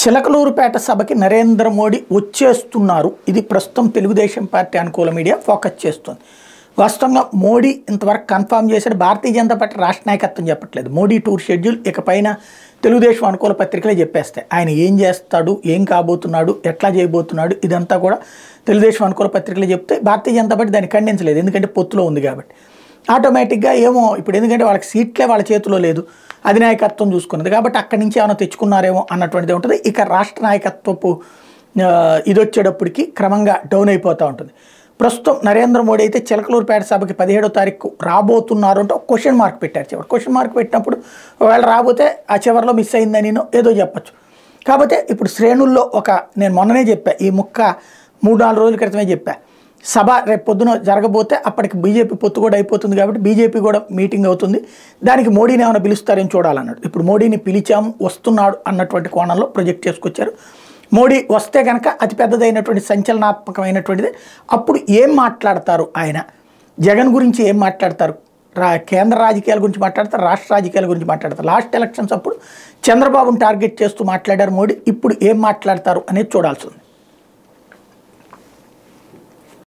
చిలకలూరుపేట సభకి నరేంద్ర మోడీ వచ్చేస్తున్నారు ఇది ప్రస్తుతం తెలుగుదేశం పార్టీ అనుకూల మీడియా ఫోకస్ చేస్తుంది వాస్తవంగా మోడీ ఇంతవరకు కన్ఫర్మ్ చేశాడు భారతీయ జనతా పార్టీ రాష్ట్ర నాయకత్వం చెప్పట్లేదు మోడీ టూర్ షెడ్యూల్ ఇకపైన తెలుగుదేశం అనుకూల పత్రికలే చెప్పేస్తాయి ఆయన ఏం చేస్తాడు ఏం కాబోతున్నాడు ఎట్లా చేయబోతున్నాడు ఇదంతా కూడా తెలుగుదేశం అనుకూల పత్రికలే చెప్తే భారతీయ జనతా పార్టీ దాన్ని ఖండించలేదు ఎందుకంటే పొత్తులో ఉంది కాబట్టి ఆటోమేటిక్గా ఏమో ఇప్పుడు ఎందుకంటే వాళ్ళకి సీట్లే వాళ్ళ చేతిలో లేదు అధినాయకత్వం చూసుకున్నది కాబట్టి అక్కడి నుంచి ఏమైనా తెచ్చుకున్నారేమో అన్నటువంటిది ఉంటుంది ఇక రాష్ట్ర నాయకత్వపు ఆ, ఇది వచ్చేటప్పటికి క్రమంగా డౌన్ అయిపోతూ ఉంటుంది ప్రస్తుతం నరేంద్ర మోడీ అయితే చిలకలూరుపేట సభకి పదిహేడో తారీఖు రాబోతున్నారు అంటే ఒక క్వశ్చన్ మార్క్ పెట్టారు చివరి క్వశ్చన్ మార్క్ పెట్టినప్పుడు ఒకవేళ రాబోతే ఆ చివరిలో మిస్ అయిందని ఏదో చెప్పచ్చు కాకపోతే ఇప్పుడు శ్రేణుల్లో ఒక నేను మొన్ననే చెప్పా ఈ ముక్క మూడు నాలుగు రోజుల క్రితమే చెప్పా సభ రేపు పొద్దున జరగబోతే అప్పటికి బీజేపీ పొత్తు కూడా అయిపోతుంది కాబట్టి బీజేపీ కూడా మీటింగ్ అవుతుంది దానికి మోడీని ఏమైనా పిలుస్తారని చూడాలన్నాడు ఇప్పుడు మోడీని పిలిచాము వస్తున్నాడు అన్నటువంటి కోణంలో ప్రొజెక్ట్ చేసుకొచ్చారు మోడీ వస్తే కనుక అతిపెద్దదైనటువంటి సంచలనాత్మకమైనటువంటిది అప్పుడు ఏం మాట్లాడతారు ఆయన జగన్ గురించి ఏం మాట్లాడతారు రా కేంద్ర రాజకీయాల గురించి మాట్లాడతారు రాష్ట్ర రాజకీయాల గురించి మాట్లాడతారు లాస్ట్ ఎలక్షన్స్ అప్పుడు చంద్రబాబును టార్గెట్ చేస్తూ మాట్లాడారు మోడీ ఇప్పుడు ఏం మాట్లాడతారు అనేది చూడాల్సి ఉంది